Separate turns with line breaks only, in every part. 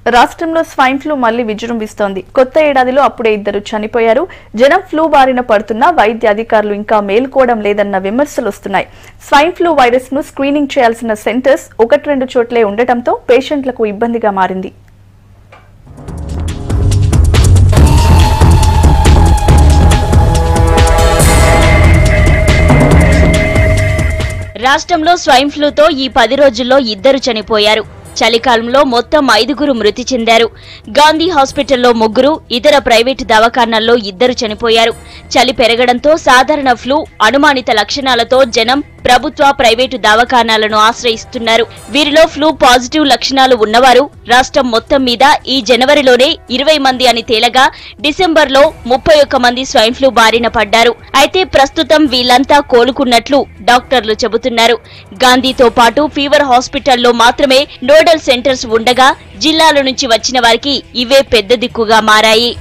రాష్ట్రంలో swine flu మళ్లీ విజృంభిస్తోంది కొత్త ఏడాదిలో అప్పుడే ఇద్దరు చనిపోయారు జనం ఫ్లూ బారిన పడుతున్నా వైద్య అధికారులు ఇంకా మేల్కోవడం లేదన్న విమర్శలు వస్తున్నాయి స్వైన్ ఫ్లూ వైరస్ ను స్క్రీనింగ్ చేయాల్సిన సెంటర్స్ ఒకటి రెండు చోట్లే ఉండటంతో పేషెంట్లకు ఇబ్బందిగా మారింది
రాష్ట్రంలో స్వైన్ ఫ్లూతో ఈ పది రోజుల్లో ఇద్దరు చనిపోయారు చలికాలంలో మొత్తం ఐదుగురు మృతి చెందారు గాంధీ హాస్పిటల్లో ముగ్గురు ఇతర ప్రైవేటు దవాఖానాల్లో ఇద్దరు చనిపోయారు చలి పెరగడంతో సాధారణ ఫ్లూ అనుమానిత లక్షణాలతో జనం ప్రభుత్వ ప్రైవేటు దవాఖానాలను ఆశ్రయిస్తున్నారు వీరిలో ఫ్లూ పాజిటివ్ లక్షణాలు ఉన్నవారు రాష్ట్రం మొత్తం మీద ఈ జనవరిలోనే ఇరవై మంది అని తేలగా డిసెంబర్లో ముప్పై ఒక్క మంది స్వైన్ ఫ్లూ బారిన పడ్డారు అయితే ప్రస్తుతం వీళ్ళంతా కోలుకున్నట్లు డాక్టర్లు చెబుతున్నారు గాంధీతో పాటు ఫీవర్ హాస్పిటల్లో మాత్రమే నోడల్ సెంటర్స్ ఉండగా జిల్లాల నుంచి వచ్చిన వారికి ఇవే పెద్ద దిక్కుగా మారాయి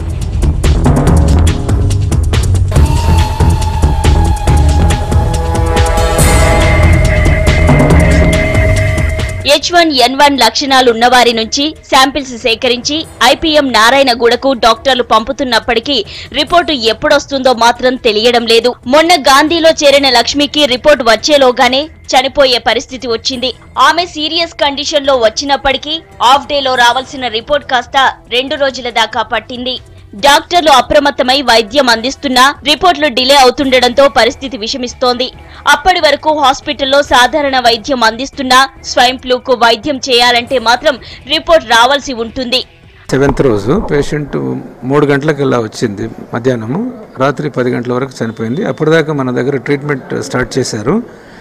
హెచ్ వన్ ఎన్ వన్ లక్షణాలు ఉన్నవారి నుంచి శాంపిల్స్ సేకరించి ఐపీఎం నారాయణగూడకు డాక్టర్లు పంపుతున్నప్పటికీ రిపోర్టు ఎప్పుడొస్తుందో మాత్రం తెలియడం లేదు మొన్న గాంధీలో చేరిన లక్ష్మికి రిపోర్ట్ వచ్చేలోగానే చనిపోయే పరిస్థితి వచ్చింది ఆమె సీరియస్ కండిషన్ లో వచ్చినప్పటికీ హాఫ్ డేలో రావాల్సిన రిపోర్ట్ కాస్త రెండు రోజుల దాకా పట్టింది డాక్టర్లు అప్రమత్తమై వైద్యం అందిస్తున్నా రిపోర్టులు డిలే అవుతుండటంతో పరిస్థితి విషమిస్తోంది అప్పటి వరకు హాస్పిటల్లో సాధారణ వైద్యం అందిస్తున్నా స్వైన్ ఫ్లూకు వైద్యం చేయాలంటే మాత్రం రిపోర్ట్ రావాల్సి ఉంటుంది
సెవెంత్ రోజు పేషెంట్ మూడు గంటలకల్లా వచ్చింది మధ్యాహ్నము రాత్రి పది గంటల వరకు చనిపోయింది అప్పటిదాకా మన దగ్గర ట్రీట్మెంట్ స్టార్ట్ చేశారు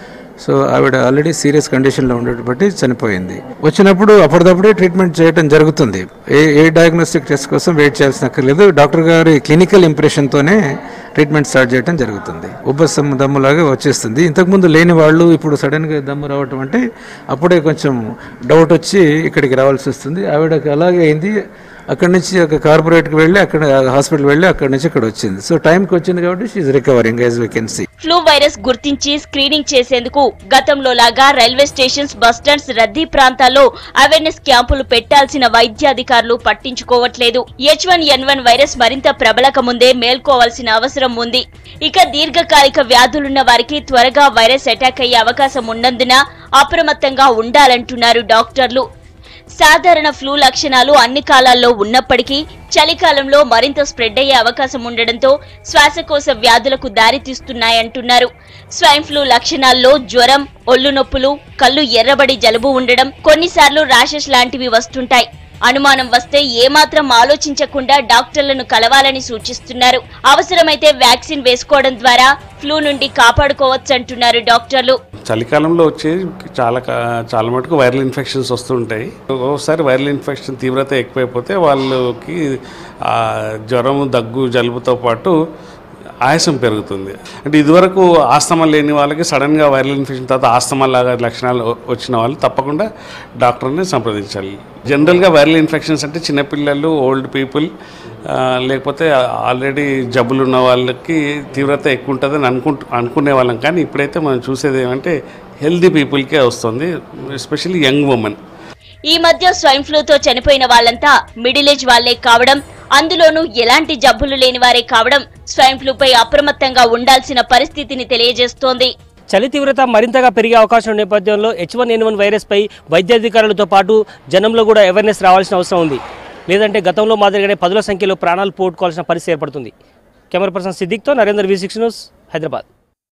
సో ఆవిడ ఆల్రెడీ సీరియస్ కండిషన్లో ఉండేటి బట్టి చనిపోయింది వచ్చినప్పుడు అప్పటిదప్పుడే ట్రీట్మెంట్ చేయడం జరుగుతుంది ఏ ఏ డయాగ్నోస్టిక్ టెస్ట్ కోసం వెయిట్ చేయాల్సిన అక్కర్లేదు డాక్టర్ గారి క్లినికల్ ఇంప్రెషన్తోనే ట్రీట్మెంట్ స్టార్ట్ చేయడం జరుగుతుంది ఉబ్బసం దమ్ములాగా వచ్చేస్తుంది ఇంతకుముందు లేని వాళ్ళు ఇప్పుడు సడన్గా దమ్ము రావటం అంటే అప్పుడే కొంచెం డౌట్ వచ్చి ఇక్కడికి రావాల్సి వస్తుంది ఆవిడకి అలాగే అయింది అక్కడి నుంచి ఒక కార్పొరేట్కి వెళ్ళి అక్కడ హాస్పిటల్ వెళ్ళి అక్కడి నుంచి ఇక్కడ వచ్చింది సో టైంకి వచ్చింది కాబట్టి she's recovering as we can see
flu virus గుర్తించి స్క్రీనింగ్ చేసేందుకు గతంలో లాగా రైల్వే స్టేషన్స్ బస్టాండ్స్ రద్దీ ప్రాంతాల్లో అవేర్నెస్ క్యాంపులు పెట్టాల్సిన వైద్యాధికారులు పట్టించుకోవట్లేదు H one N one virus మరింత ప్రబలక ముందే మేల్కోవాల్సిన అవసరం ఉంది ఇక దీర్ఘకాలిక వ్యాధులున్న వారికి త్వరగా వైరస్ అటాక్ అయ్యే అవకాశం ఉన్నందున అప్రమత్తంగా ఉండాలంటున్నారు డాక్టర్లు సాధారణ ఫ్లూ లక్షణాలు అన్ని కాలాల్లో ఉన్నప్పటికీ చలికాలంలో మరింత స్ప్రెడ్ అయ్యే అవకాశం ఉండడంతో శ్వాసకోశ వ్యాధులకు దారితీస్తున్నాయంటున్నారు స్వైన్ ఫ్లూ లక్షణాల్లో జ్వరం ఒళ్ళు నొప్పులు కళ్ళు ఎర్రబడి జలుబు ఉండడం కొన్నిసార్లు ర్యాషెస్ లాంటివి వస్తుంటాయి అనుమానం వస్తే ఏమాత్రం ఆలోచించకుండా డాక్టర్లను కలవాలని సూచిస్తున్నారు అవసరమైతే వ్యాక్సిన్ వేసుకోవడం ద్వారా ఫ్లూ నుండి కాపాడుకోవచ్చంటున్నారు డాక్టర్లు
చలికాలంలో వచ్చే చాలా కా- చాలా మటుకు వైరల్ ఇన్ఫెక్షన్స్ వస్తుంటాయి ఒక్కోసారి వైరల్ ఇన్ఫెక్షన్ తీవ్రత ఎక్కువైపోతే వాళ్ళకి ఆ జ్వరం దగ్గు జలుబుతో పాటు ఆయాసం పెరుగుతుంది అంటే ఇదివరకు ఆస్తమా లేని వాళ్ళకి సడన్గా వైరల్ ఇన్ఫెక్షన్ తర్వాత ఆస్తమా లాగా లక్షణాలు వ- వచ్చిన వాళ్ళు తప్పకుండా డాక్టర్ని సంప్రదించాలి జనరల్గా వైరల్ ఇన్ఫెక్షన్స్ అంటే చిన్నపిల్లలు ఓల్డ్ పీపుల్ ఆ, లేకపోతే ఆల్రెడీ జబ్బులు ఉన్న వాళ్ళకి తీవ్రత ఎక్కువ ఉంటుందని అనుకుంటు అనుకునే వాళ్ళం కానీ ఇప్పుడైతే మనం చూసేది ఏమంటే హెల్దీ పీపుల్కే వస్తుంది ఎస్పెషల్లీ యంగ్ ఉమెన్
ఈ మధ్య స్వైన్ ఫ్లూతో చనిపోయిన వాళ్ళంతా మిడిల్ ఏజ్ వాళ్లే కావడం అందులోనూ ఎలాంటి జబ్బులు లేని వారే కావడం స్వైన్ ఫ్లూపై అప్రమత్తంగా ఉండాల్సిన పరిస్థితిని తెలియజేస్తోంది
చలి తీవ్రత మరింతగా పెరిగే అవకాశం ఉన్న నేపథ్యంలో హెచ్ వన్ ఎన్ వన్ వైరస్పై వైద్యాధికారులతో పాటు జనంలో కూడా అవేర్నెస్ రావాల్సిన అవసరం ఉంది లేదంటే గతంలో మాదిరిగానే పదుల సంఖ్యలో ప్రాణాలు పోగొట్టుకోవాల్సిన పరిస్థితి ఏర్పడుతుంది కెమెరా పర్సన్ సిద్దిక్తో Narender V six news Hyderabad